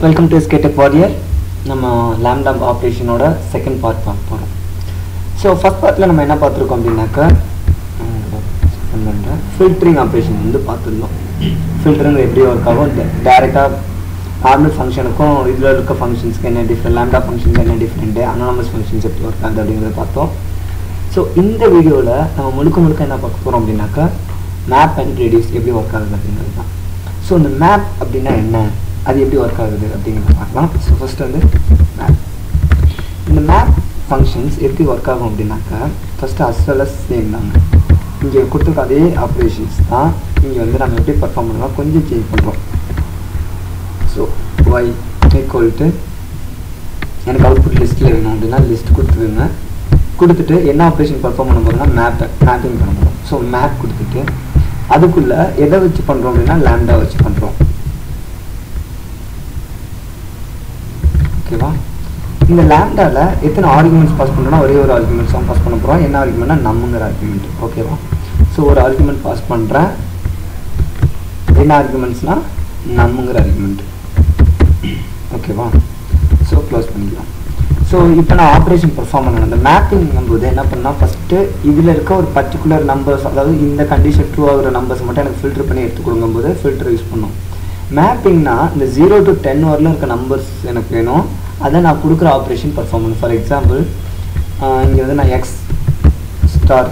welcome to ஸ்கேட்டக் warrior நம்ம lambda ஆப்ரேஷனோட செகண்ட் பார்ட் பார்க்க போகிறோம் ஸோ ஃபஸ்ட் பார்ட்டில் நம்ம என்ன பார்த்துருக்கோம் அப்படின்னாக்கா ஃபில்டரிங் ஆப்ரேஷன் வந்து பார்த்துருந்தோம் ஃபில்டரிங் எப்படி ஒர்க் ஆகும் டேரெக்டாக நார்மல் ஃபங்க்ஷனுக்கும் இதில் இருக்க ஃபங்க்ஷன்ஸ்க்கு என்ன டிஃப்ரெண்ட் லேம்டா ஃபங்க்ஷன்ஸ் என்ன டிஃப்ரெண்ட்டு அனானமஸ் ஃபங்க்ஷன்ஸ் எப்படி ஒர்க் ஆகுது அப்படிங்கிறத பார்த்தோம் ஸோ இந்த வீடியோவில் நம்ம முழுக்க முழுக்க என்ன பார்க்க போகிறோம் அப்படின்னாக்கா மேப் அண்ட் ரெடியூஸ் எப்படி ஒர்க் ஆகுது அப்படிங்கிறது தான் ஸோ இந்த மேப் அப்படின்னா என்ன அது எப்படி ஒர்க் ஆகுது அப்படிங்கிறத பார்க்கலாம் ஸோ ஃபஸ்ட்டு வந்து மேப் இந்த மேப் ஃபங்க்ஷன்ஸ் எப்படி ஒர்க் ஆகும் அப்படின்னாக்கா first as well as same தாங்க இங்கே கொடுத்துருக்க அதே ஆப்ரேஷன்ஸ் தான் இங்கே வந்து நம்ம எப்படி பர்ஃபார்ம் பண்ணலாம் கொஞ்சம் சேஞ்ச் பண்ணுறோம் ஸோ ஒய் ஈக்குவல் டு எனக்கு அவுட்புட் லிஸ்ட்டில் வேணும் அப்படின்னா லிஸ்ட் கொடுத்துருங்க கொடுத்துட்டு என்ன ஆப்ரேஷன் பர்ஃபார்ம் பண்ண போகிறோம்னா மேப்பை மேப்பிங் பண்ண போகிறோம் ஸோ மேப் கொடுத்துட்டு அதுக்குள்ளே எதை வச்சு பண்ணுறோம் அப்படின்னா லேம்டா வச்சு பண்ணுறோம் ஓகேவா இந்த லேம்டாவில் எத்தனை ஆர்குமெண்ட்ஸ் பாஸ் பண்ணுறோம்னா ஒரே ஒரு ஆர்குமெண்ட்ஸ் தான் பாஸ் பண்ண போகிறோம் என்ன ஆர்குமெண்ட்னா நம்மங்கிற ஆர்குமெண்ட் ஓகேவா ஸோ ஒரு ஆர்குமெண்ட் பாஸ் பண்ணுறேன் என்ன ஆர்குமெண்ட்ஸ்னால் நம்மங்கிற ஆர்குமெண்ட் ஓகேவா ஸோ க்ளோஸ் பண்ணிக்கலாம் ஸோ இப்போ நான் ஆப்ரேஷன் பெர்ஃபார்ம் பண்ணணும் அந்த மேப்பிங் போது என்ன பண்ணால் ஃபஸ்ட்டு இதில் இருக்க ஒரு பர்டிகுலர் நம்பர்ஸ் அதாவது இந்த கண்டிஷன் ட்ரூ ஆகிற நம்பர்ஸ் மட்டும் எனக்கு ஃபில்டர் பண்ணி எடுத்து கொடுக்கும்போது ஃபில்டர் யூஸ் பண்ணும் மேப்பிங்னா இந்த ஜீரோ டு டென் வரலும் இருக்க நம்பர்ஸ் எனக்கு வேணும் அதை நான் கொடுக்குற ஆப்ரேஷன் பர்ஃபார்ம் பண்ணணும் ஃபார் எக்ஸாம்பிள் இங்கே வந்து நான் எக்ஸ் ஸ்டார்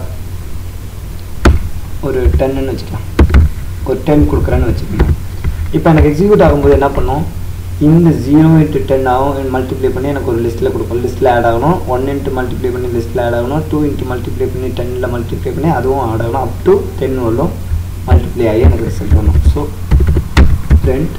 ஒரு டென்னுன்னு வச்சுக்கலாம் ஒரு டென் கொடுக்குறேன்னு வச்சுக்கலாம் இப்போ எனக்கு எக்ஸிக்யூட் ஆகும்போது என்ன பண்ணும் இந்த ஜீரோ இன்ட்டு டென் ஆகும் மல்டிப்ளை பண்ணி எனக்கு ஒரு லிஸ்ட்டில் கொடுக்கும் லிஸ்ட்டில் ஆட் ஆகணும் ஒன் இன்ட்டு மல்டிப்ளை பண்ணி லிஸ்ட்டில் ஆட் ஆகணும் டூ இன்ட்டு மல்டிப்ளை பண்ணி டென்னில் மல்டிப்ளை பண்ணி அதுவும் ஆட் ஆகணும் அப் டு டென் வரலும் மல்டிப்ளை ஆகி எனக்கு ரிசல்ட் வரணும் ஸோ பிரிண்ட்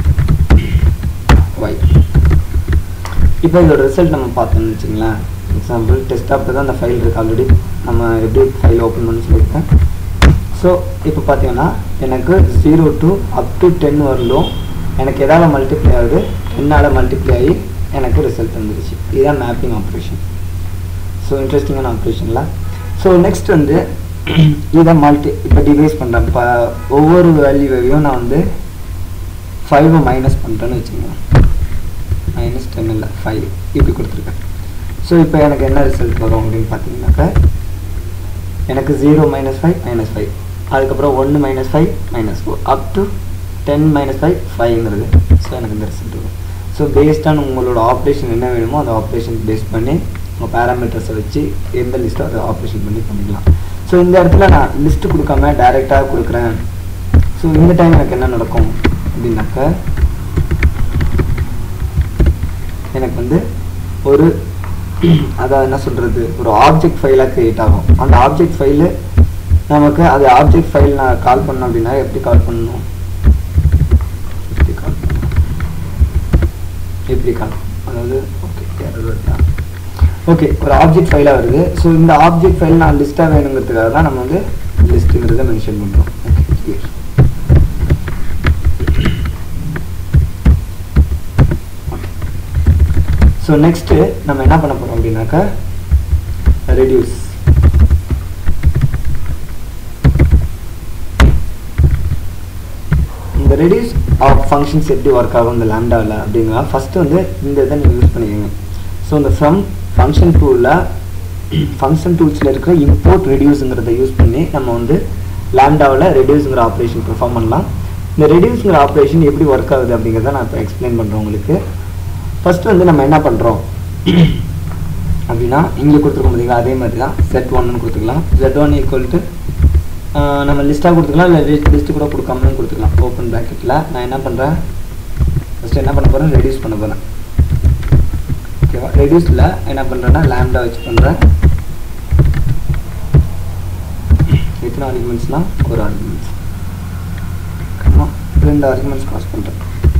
ஒய் இப்போ இதோட ரிசல்ட் நம்ம பார்த்தோம்னு வச்சுங்களேன் எக்ஸாம்பிள் டெஸ்க்டாப்பில் தான் அந்த ஃபைல் இருக்குது ஆல்ரெடி நம்ம எப்படி ஃபைல் ஓப்பன் பண்ணி சொல்லியிருக்கேன் ஸோ இப்போ பார்த்தீங்கன்னா எனக்கு zero to up to ten வரலும் எனக்கு எதாவது மல்டிப்ளை ஆகுது டென்னால் மல்டிப்ளை ஆகி எனக்கு ரிசல்ட் வந்துருச்சு இதுதான் மேப்பிங் ஆப்ரேஷன் ஸோ இன்ட்ரெஸ்டிங்கான ஆப்ரேஷனில் ஸோ நெக்ஸ்ட் வந்து இதை மல்டி இப்போ டிவைஸ் பண்ணுறேன் இப்போ ஒவ்வொரு வேல்யூவையும் நான் வந்து ஃபைவை மைனஸ் பண்ணுறேன்னு வச்சுக்கோங்க மைனஸ் டென் இல்லை ஃபைவ் இப்படி கொடுத்துருக்கேன் ஸோ இப்போ எனக்கு என்ன ரிசல்ட் வரும் அப்படின்னு பார்த்தீங்கன்னாக்கா எனக்கு zero minus five minus five அதுக்கப்புறம் ஒன்று minus five minus four up to ten minus five ஃபைவ்ங்கிறது ஸோ எனக்கு இந்த ரிசல்ட் வரும் ஸோ பேஸ்டான உங்களோட ஆப்ரேஷன் என்ன வேணுமோ அந்த ஆப்ரேஷன் பேஸ் பண்ணி உங்கள் பேராமீட்டர்ஸை வச்சு எந்த லிஸ்ட்டோ அதை ஆப்ரேஷன் பண்ணி பண்ணிக்கலாம் ஸோ இந்த இடத்துல நான் லிஸ்ட்டு கொடுக்காம டைரெக்டாக கொடுக்குறேன் ஸோ இந்த டைம் எனக்கு என்ன நடக்கும் அப்படின்னாக்க எனக்கு வந்து ஒரு அதாவது என்ன சொல்கிறது ஒரு ஆப்ஜெக்ட் ஃபைலாக க்ரியேட் ஆகும் அந்த ஆப்ஜெக்ட் ஃபைலு நமக்கு அது ஆப்ஜெக்ட் ஃபைல் நான் கால் பண்ணோம் அப்படின்னா எப்படி கால் பண்ணணும் எப்படி கால் பண்ணணும் எப்படி கால் அதாவது ஓகே ஓகே ஒரு ஆப்ஜெக்ட் ஃபைலாக வருது ஸோ இந்த ஆப்ஜெக்ட் ஃபைல் நான் லிஸ்ட்டாக வேணுங்கிறதுக்காக தான் நம்ம வந்து லிஸ்ட்டுங்கிறத மென்ஷன் பண்ணுறோம் ஓகே கிளியர் ஸோ நெக்ஸ்ட்டு நம்ம என்ன பண்ண போகிறோம் அப்படின்னாக்கா ரெடியூஸ் இந்த ரெடியூஸ் ஆஃப் ஃபங்க்ஷன்ஸ் எப்படி ஒர்க் ஆகும் இந்த லேம்டாவில் அப்படின்னா ஃபஸ்ட்டு வந்து இந்த இதை நீங்கள் யூஸ் பண்ணிக்கோங்க ஸோ இந்த ஃப்ரம் ஃபங்க்ஷன் டூலில் ஃபங்க்ஷன் டூல்ஸில் இருக்கிற இம்போர்ட் ரெடியூஸுங்கிறத யூஸ் பண்ணி நம்ம வந்து லேம்டாவில் ரெடியூஸுங்கிற ஆப்ரேஷன் பெர்ஃபார்ம் பண்ணலாம் இந்த ரெடியூஸுங்கிற ஆப்ரேஷன் எப்படி ஒர்க் ஆகுது அப்படிங்கிறத நான் இப்போ எக்ஸ்பிளைன் பண்ணுறேன் உங்களுக்கு ஃபஸ்ட்டு வந்து நம்ம என்ன பண்ணுறோம் அப்படின்னா இங்கே கொடுத்துருக்கோம் பார்த்தீங்களா அதே மாதிரி தான் செட் ஒன்னு கொடுத்துக்கலாம் செட் ஒன் ஈக்குவல் டு நம்ம லிஸ்ட்டாக கொடுத்துக்கலாம் இல்லை லிஸ்ட்டு கூட கொடுக்காமலும் கொடுத்துக்கலாம் ஓப்பன் ப்ராக்கெட்டில் நான் என்ன பண்ணுறேன் ஃபஸ்ட்டு என்ன பண்ண போகிறேன் ரெடியூஸ் பண்ண போகிறேன் ஓகேவா ரெடியூஸில் என்ன பண்ணுறேன்னா லேம்டா வச்சு பண்ணுறேன் எத்தனை ஆர்குமெண்ட்ஸ்னால் ஒரு ஆர்குமெண்ட்ஸ் ரெண்டு ஆர்குமெண்ட்ஸ் பாஸ் பண்ணுறேன்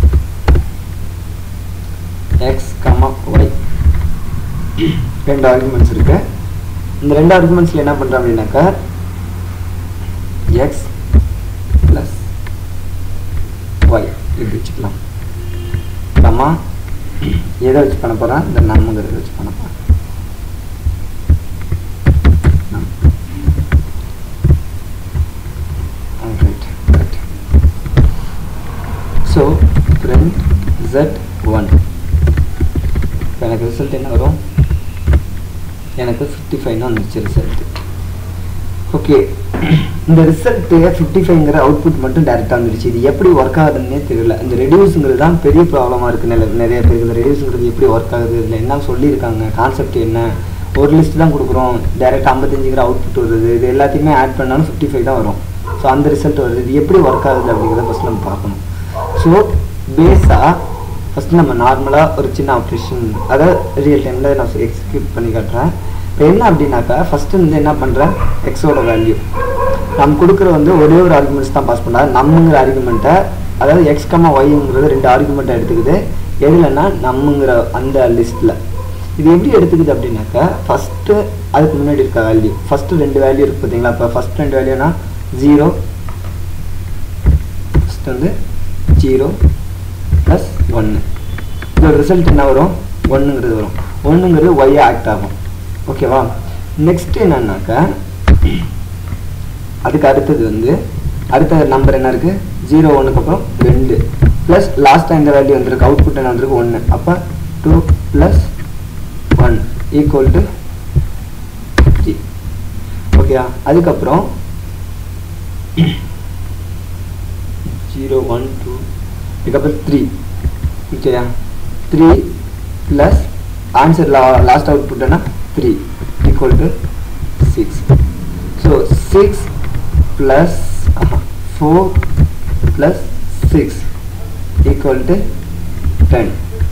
எக்ஸ் கமா ஒய் ரெண்டு ஆர்குமெண்ட்ஸ் இருக்கு இந்த ரெண்டு ஆர்குமெண்ட்ஸில் என்ன பண்ணுறேன் அப்படின்னாக்கா எக்ஸ் ப்ளஸ் ஒய் இப்படி வச்சுக்கலாம் கமா எதை வச்சு பண்ண போகிறேன் இந்த நம்மங்கிறத வச்சு பண்ண போகிறேன் ரைட் ரைட் ஸோ print ஜெட் ஒன் இப்போ எனக்கு ரிசல்ட் என்ன வரும் எனக்கு ஃபிஃப்டி ஃபைவ்னு வந்துச்சு ரிசல்ட் ஓகே இந்த ரிசல்ட்டு ஃபிஃப்டி ஃபைவ்ங்கிற அவுட்புட் மட்டும் டேரெக்டாக வந்துடுச்சு இது எப்படி ஒர்க் ஆகுதுன்னே தெரியல இந்த ரெடியூஸுங்கிறது தான் பெரிய ப்ராப்ளமாக இருக்குது நிறைய நிறைய பேருக்கு இந்த ரெடியூஸுங்கிறது எப்படி ஒர்க் ஆகுது இதில் என்ன சொல்லியிருக்காங்க கான்செப்ட் என்ன ஒரு லிஸ்ட் தான் கொடுக்குறோம் டேரெக்டாக ஐம்பத்தஞ்சுங்கிற அவுட்புட் வருது இது எல்லாத்தையுமே ஆட் பண்ணாலும் ஃபிஃப்டி ஃபைவ் தான் வரும் ஸோ அந்த ரிசல்ட் வருது இது எப்படி ஒர்க் ஆகுது அப்படிங்கிறத ஃபஸ்ட் நம்ம பார்க்கணும் ஸோ பேஸாக ஃபஸ்ட்டு நம்ம நார்மலாக ஒரு சின்ன ஆப்ரேஷன் அதாவது ரியல் டைமில் நான் எக்ஸிக்யூட் பண்ணி காட்டுறேன் இப்போ என்ன அப்படின்னாக்கா ஃபஸ்ட்டு வந்து என்ன பண்ணுறேன் எக்ஸோட வேல்யூ நம்ம கொடுக்குற வந்து ஒரே ஒரு ஆர்குமெண்ட்ஸ் தான் பாஸ் பண்ணா நம்மங்கிற ஆர்குமெண்ட்டை அதாவது எக்ஸ் கம்மா ஒய்ங்கிறது ரெண்டு ஆர்குமெண்ட்டை எடுத்துக்குது எதுலன்னா நம்மங்கிற அந்த லிஸ்ட்டில் இது எப்படி எடுத்துக்குது அப்படின்னாக்கா ஃபஸ்ட்டு அதுக்கு முன்னாடி இருக்க வேல்யூ ஃபஸ்ட்டு ரெண்டு வேல்யூ இருக்குது பார்த்தீங்களா இப்போ ஃபஸ்ட் ரெண்டு வேல்யூனா ஜீரோ ஃபஸ்ட் வந்து ஜீரோ ப்ளஸ் ஒன்று இதோட ரிசல்ட் என்ன வரும் ஒன்றுங்கிறது வரும் ஒன்றுங்கிறது ஒய்யை ஆக்ட் ஆகும் ஓகேவா நெக்ஸ்ட் என்னன்னாக்கா அதுக்கு அடுத்தது வந்து அடுத்த நம்பர் என்ன இருக்குது ஜீரோ ஒன்றுக்கு அப்புறம் ரெண்டு ப்ளஸ் லாஸ்ட்டாக இந்த வேல்யூ வந்திருக்கு அவுட்புட் என்ன வந்திருக்கு ஒன்று அப்போ two plus one equal to three ஓகேயா அதுக்கப்புறம் ஜீரோ ஒன் டூ இதுக்கப்புறம் த்ரீ ஓகேயா த்ரீ ப்ளஸ் ஆன்சர் லா லாஸ்ட் அவுட்புட் என்ன three equal to six so six plus four plus six equal to ten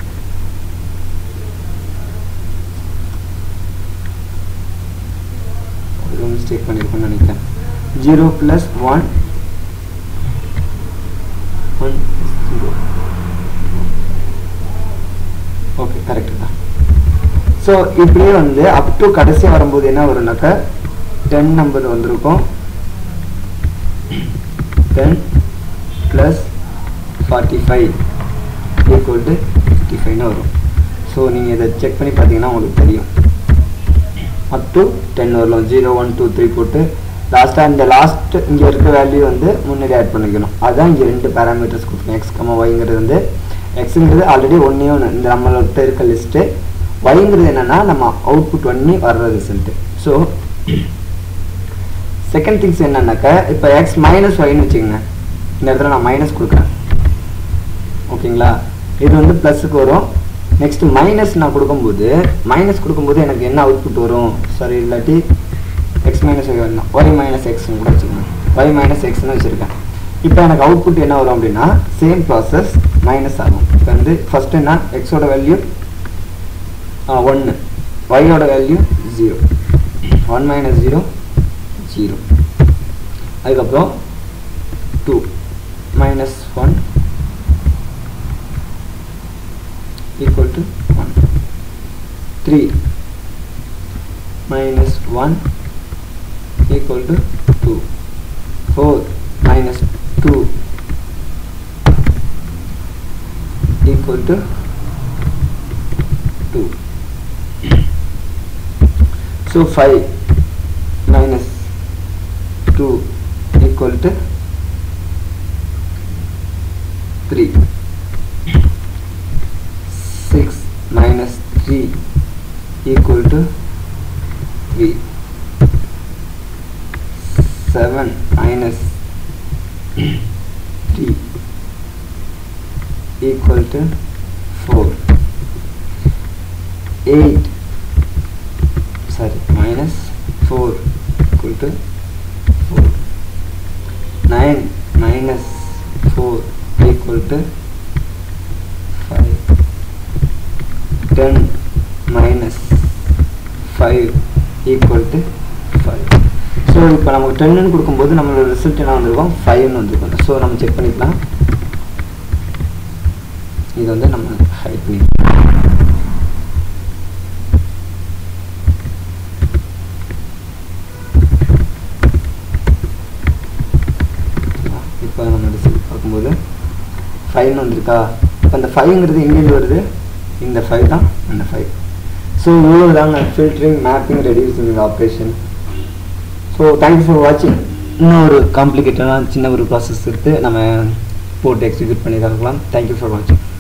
ஒரு மிஸ்டேக் பண்ணியிருக்கோம்னு நினைக்கிறேன் zero plus one one zero okay correct தான் ஸோ இப்படியே வந்து அப் டு கடைசியாக வரும்போது என்ன வரும்னாக்கா டென் நம்பர் வந்திருக்கும் ten plus forty five equal to fifty ஃபைவ்னு வரும் ஸோ நீங்கள் இதை செக் பண்ணி பார்த்தீங்கன்னா உங்களுக்கு தெரியும் அப் டு டென் வரலாம் ஜீரோ ஒன் டூ த்ரீ போட்டு லாஸ்ட்டாக இந்த லாஸ்ட் இங்கே இருக்க வேல்யூ வந்து முன்னாடி ஆட் பண்ணிக்கணும் அதுதான் இங்கே ரெண்டு பேராமீட்டர்ஸ் கொடுக்கணும் எக்ஸ் கம்மா ஒய்ங்கிறது வந்து எக்ஸுங்கிறது ஆல்ரெடி ஒன்றே ஒன்று இந்த நம்மள்கிட்ட இருக்க லிஸ்ட்டு ஒய்ங்கிறது என்னென்னா நம்ம அவுட்புட் பண்ணி வர்ற ரிசல்ட்டு ஸோ செகண்ட் திங்ஸ் என்னன்னாக்கா இப்போ எக்ஸ் மைனஸ் ஒய்னு வச்சுக்கோங்க இந்த இடத்துல நான் மைனஸ் கொடுக்குறேன் ஓகேங்களா இது வந்து ப்ளஸுக்கு வரும் நெக்ஸ்ட் மைனஸ் நான் கொடுக்கும்போது மைனஸ் கொடுக்கும்போது எனக்கு என்ன அவுட்புட் வரும் சாரி இல்லாட்டி எக்ஸ் மைனஸ் ஒய் வரணும் ஒய் மைனஸ் எக்ஸ்னு கூட வச்சுக்கோங்க ஒய் மைனஸ் எக்ஸ்னு வச்சுருக்கேன் இப்போ எனக்கு அவுட்புட் என்ன வரும் அப்படின்னா சேம் ப்ராசஸ் மைனஸ் ஆகும் இப்போ வந்து ஃபஸ்ட் என்ன எக்ஸோட வேல்யூ ஒன்று ஒய்யோட value zero one minus zero zero அதுக்கப்புறம் two minus one equal to 1 3 minus 1 equal to 2 4 minus 2 equal to 2 so 5 minus 2 equal to 3 6 minus 3 equal to 3 7 minus 3 equal to 4 8 sorry minus 4 equal to 4 9 minus 4 equal to 5 10 minus 5 equal to 5 so இப்போ நமக்கு டென்னு கொடுக்கும்போது நம்மளோட result என்ன வந்திருக்கும் ஃபைவ்னு வந்திருக்கும் so நம்ம check பண்ணிக்கலாம் இது வந்து நம்ம ஹைட் பண்ணி இப்போ நம்ம ரிசல்ட் பார்க்கும்போது ஃபைவ்னு வந்திருக்கா இப்போ அந்த ஃபைவ்ங்கிறது எங்கேருந்து வருது இந்த ஃபைவ் தான் அந்த ஃபைவ் ஸோ இவ்வளோ தாங்க filtering mapping reducing operation so thank you for வாட்சிங் இன்னும் ஒரு காம்ப்ளிகேட்டடான சின்ன ஒரு ப்ராசஸ் எடுத்து நம்ம போட்டு எக்ஸிக்யூட் பண்ணி தரலாம் தேங்க்யூ ஃபார் வாட்சிங்